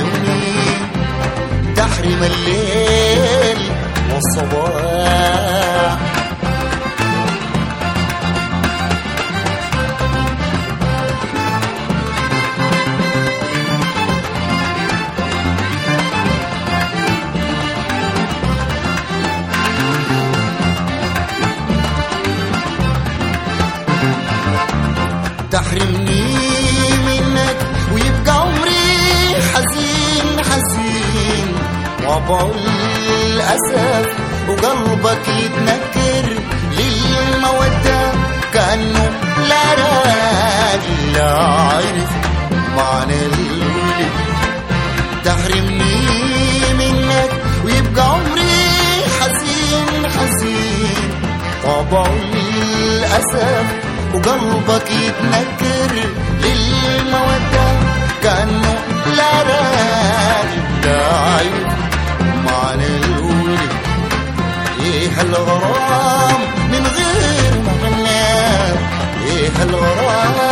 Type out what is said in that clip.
تحرمني تحرم الليل والصباح تحرمني منك ويبقى عمري حزين حزين وابو الاسف وقلبك يتنكر للمودة كأنه لا راجل لا عارف معنى الولد تحرمني منك ويبقى عمري حزين حزين طبع الأسف وقلبك يتنكر للمودة كأنه لا راجل لا عارف معنى الولد ايه الغرام من غير ما غنى ايه الغرام